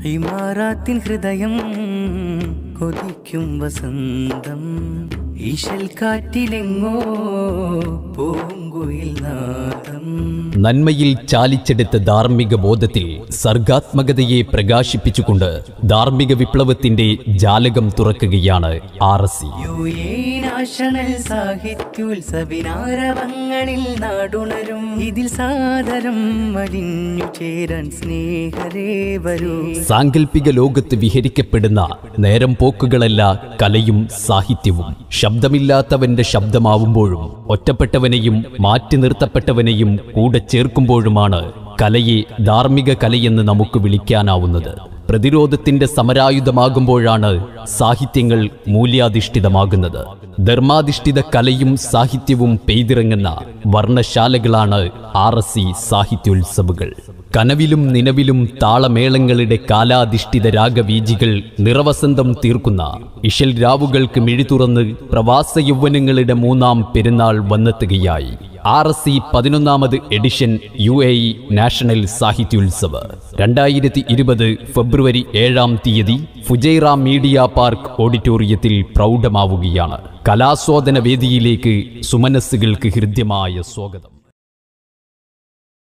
ഇമാറാത്തിൻ ഹൃദയം കൊതിക്കും വസന്തം ഈശൽ കാറ്റിലെങ്ങോ പൂങ്കുയിൽ നാദം നന്മയിൽ ചാലിച്ചെടുത്ത ധാർമ്മിക ബോധത്തിൽ സർഗാത്മകതയെ പ്രകാശിപ്പിച്ചുകൊണ്ട് ധാർമ്മിക വിപ്ലവത്തിന്റെ ജാലകം തുറക്കുകയാണ് R S C U A national സാഹിത്യോത്സവിനാരവങ്ങളിൽ നാടുണരും ഇതിൽ സാദരം വലിഞ്ഞു ചേരാൻ സ്നേഹരേ വരൂ സാങ്കല്പിക ലോകത്ത് വിഹരിക്കപ്പെടുന്ന നേരം പോക്കുകളല്ല കലയും സാഹിത്യവും ശബ്ദമില്ലാത്തവന്റെ ശബ്ദമാവുമ്പോഴും ഒറ്റപ്പെട്ടവനെയും മാറ്റി നിർത്തപ്പെട്ടവനെയും കൂടെ ചേർക്കുമ്പോഴുമാണ് കലയെ ധാർമ്മിക കലയെന്ന് നമുക്ക് വിളിക്കാനാവുന്നത് പ്രതിരോധത്തിന്റെ സമരായുധമാകുമ്പോഴാണ് സാഹിത്യങ്ങൾ മൂല്യാധിഷ്ഠിതമാകുന്നത് ധർമാധിഷ്ഠിത കലയും സാഹിത്യവും പെയ്തിറങ്ങുന്ന വർണ്ണശാലകളാണ് ആർ എസ് സി സാഹിത്യോത്സവുകൾ കനവിലും നിലവിലും താളമേളങ്ങളുടെ കാലാധിഷ്ഠിത രാഗവീജികൾ നിറവസന്തം തീർക്കുന്ന ഇശൽ രാവുകൾക്ക് മിഴി തുറന്ന് പ്രവാസ യൗവനങ്ങളുടെ മൂന്നാം പെരുന്നാൾ വന്നെത്തുകയായി ആർ എസ് സി പതിനൊന്നാമത് edition U A E national Sahityotsav രണ്ടായിരത്തി ഇരുപത് ഫെബ്രുവരി ഏഴാം തീയതി ഫുജൈറ മീഡിയ പാർക്ക് ഓഡിറ്റോറിയത്തിൽ പ്രൗഢമാവുകയാണ് കലാസ്വാദന വേദിയിലേക്ക് സുമനസ്സുകൾക്ക് ഹൃദ്യമായ സ്വാഗതം